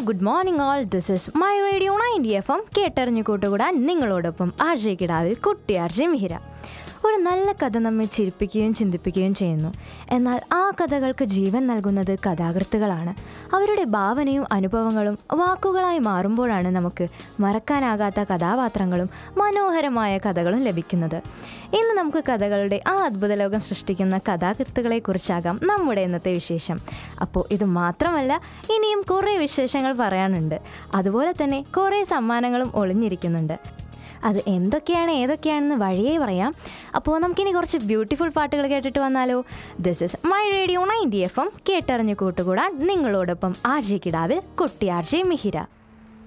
good morning all this is my radio ninety F M കേട്ടറിഞ്ഞു കൂട്ടുകൂടാൻ നിങ്ങളോടൊപ്പം RJ കിടാവിൽ കുട്ടി ആർജെ മിഹിര ഒരു നല്ല കഥ നമ്മെ ചിരിപ്പിക്കുകയും ചിന്തിപ്പിക്കുകയും ചെയ്യുന്നു എന്നാൽ ആ കഥകൾക്ക് ജീവൻ നൽകുന്നത് കഥാകൃത്തുകളാണ് അവരുടെ ഭാവനയും അനുഭവങ്ങളും വാക്കുകളായി മാറുമ്പോഴാണ് നമുക്ക് മറക്കാനാകാത്ത കഥാപാത്രങ്ങളും മനോഹരമായ കഥകളും ലഭിക്കുന്നത് ഇന്ന് നമുക്ക് കഥകളുടെ ആ അത്ഭുത ലോകം സൃഷ്ടിക്കുന്ന കഥാകൃത്തുകളെ കുറിച്ചാകാം നമ്മുടെ ഇന്നത്തെ വിശേഷം അപ്പോൾ ഇത് മാത്രമല്ല ഇനിയും കുറേ വിശേഷങ്ങൾ പറയാനുണ്ട് അതുപോലെ തന്നെ കുറേ സമ്മാനങ്ങളും ഒളിഞ്ഞിരിക്കുന്നുണ്ട് അത് എന്തൊക്കെയാണ് ഏതൊക്കെയാണെന്ന് വഴിയേ പറയാം അപ്പോൾ നമുക്കിനി കുറച്ച് ബ്യൂട്ടിഫുൾ പാട്ടുകൾ കേട്ടിട്ട് വന്നാലോ this is my radio ninety F M കേട്ടറിഞ്ഞു കൂട്ടുകൂടാൻ നിങ്ങളോടൊപ്പം ആർ ജെ കിടാവിൽ കുട്ടി ആർ ജെ മിഹിര